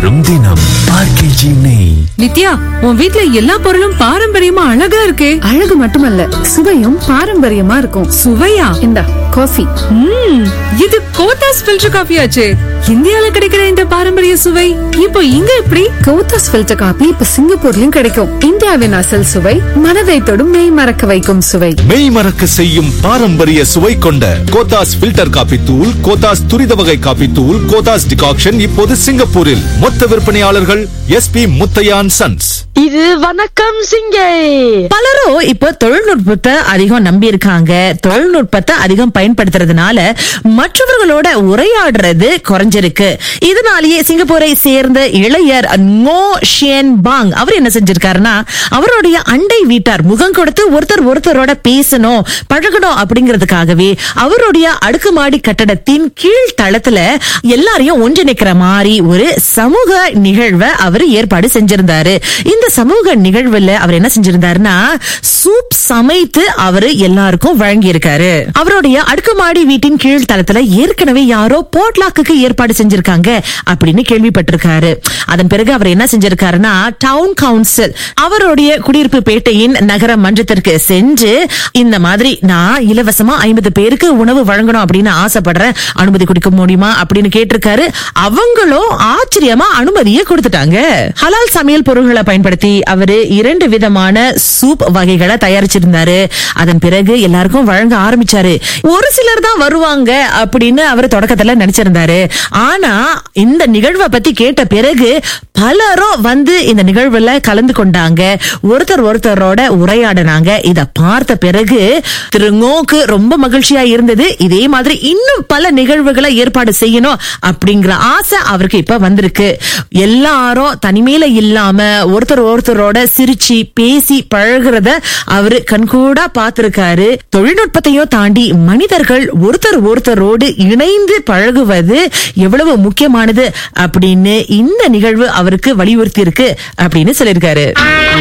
வரும் தினம் ஆர்கேஜி நெய் நித்யா உன் வீட்ல எல்லா பொருளும் பாரம்பரியமா அழகா இருக்கே அழகு மட்டுமல்ல சுவையும் பாரம்பரியமா இருக்கும் சுவையா இந்தா காஃபி ம் இது கோத்தாஸ் ஃபில்டர் காஃபி ஆச்சே இந்தியால கிடைக்கிற இந்த பாரம்பரிய சுவை இப்போ இங்க எப்படி கோத்தாஸ் ஃபில்டர் காபி இப்ப சிங்கப்பூர்லயும் கிடைக்கும் இந்தியாவின் அசல் சுவை மனதை தொடும் மெய் மறக்க வைக்கும் சுவை மெய் மறக்க செய்யும் பாரம்பரிய சுவை கொண்ட கோத்தாஸ் ஃபில்டர் காபி தூள் கோத்தாஸ் துரித வகை காபி தூள் கோத்தாஸ் டிகாக்ஷன் இப்போது சிங்கப்பூரில் மொத்த விற்பனையாளர்கள் எஸ்பி முத்தையான் சன்ஸ் இது வணக்கம் சிங்கை பலரும் இப்போ தொழில்நுட்பத்தை அதிகம் நம்பி இருக்காங்க தொழில்நுட்பத்தை அதிகம் பயன்படுத்துறதுனால மற்றவர்களோட உரையாடுறது குறைஞ்சிருக்கு இதனாலேயே சிங்கப்பூரை சேர்ந்த இளையர் நோ ஷியன் பாங் அவர் என்ன செஞ்சிருக்காருன்னா அவருடைய அண்டை வீட்டார் முகம் கொடுத்து ஒருத்தர் ஒருத்தரோட பேசணும் பழகணும் அப்படிங்கிறதுக்காகவே அவருடைய அடுக்குமாடி கட்டடத்தின் கீழ் தளத்துல எல்லாரையும் ஒன்றிணைக்கிற மாதிரி ஒரு சமூக நிகழ்வை அவர் ஏற்பாடு செஞ்சிருந்தாரு இந்த சமூக நிகழ்வுல அவர் என்ன செஞ்சிருந்தாருன்னா சூப் சமைத்து அவரு எல்லாருக்கும் வழங்கி இருக்காரு அவருடைய அடுக்குமாடி வீட்டின் கீழ் தளத்துல ஏற்கனவே யாரோ போட்லாக்கு ஏற்பாடு செஞ்சிருக்காங்க அப்படின்னு கேள்விப்பட்டிருக்காரு அதன் பிறகு அவர் என்ன செஞ்சிருக்காருன்னா டவுன் கவுன்சில் அவருடைய குடியிருப்பு பேட்டையின் நகர மன்றத்திற்கு சென்று இந்த மாதிரி நான் இலவசமா ஐம்பது பேருக்கு உணவு வழங்கணும் அப்படின்னு ஆசைப்படுறேன் அனுமதி கொடுக்க முடியுமா அப்படின்னு கேட்டிருக்காரு அவங்களும் ஆச்சரியமா அனுமதியை கொடுத்துட்டாங்க ஹலால் சமையல் பொருள்களை பயன்படுத்தி அவரு இரண்டு விதமான சூப் வகைகளை தயாரிச்சிருந்தாரு அதன் பிறகு எல்லாருக்கும் வழங்க ஆரம்பிச்சாரு ஒரு சிலர் தான் வருவாங்க அப்படின்னு அவர் தொடக்கத்துல நினைச்சிருந்தாரு ஆனா இந்த நிகழ்வை பத்தி கேட்ட பிறகு பலரும் வந்து இந்த நிகழ்வுல கலந்து கொண்டாங்க ஒருத்தர் ஒருத்தரோட உரையாடினாங்க இத பார்த்த பிறகு திரு ngோக்கு ரொம்ப மகிழ்ச்சியா இருந்தது இதே மாதிரி இன்னும் பல நிகழ்வுகளை ஏற்பாடு செய்யணும் அப்படிங்கிற ஆசை அவருக்கு இப்ப வந்திருக்கு எல்லாரும் தனிமையில இல்லாம ஒருத்தர் ஒருத்தரோட சிரிச்சு பேசி பழகுறத அவரு கண்கூடா பார்த்திருக்காரு தொழில்நுட்பத்தையும் தாண்டி மனிதர்கள் ஒருத்தர் ஒருத்தரோடு இணைந்து பழகுவது எவ்வளவு முக்கியமானது அப்படின்னு இந்த நிகழ்வு அவருக்கு வலியுறுத்தி இருக்கு அப்படின்னு சொல்லியிருக்காரு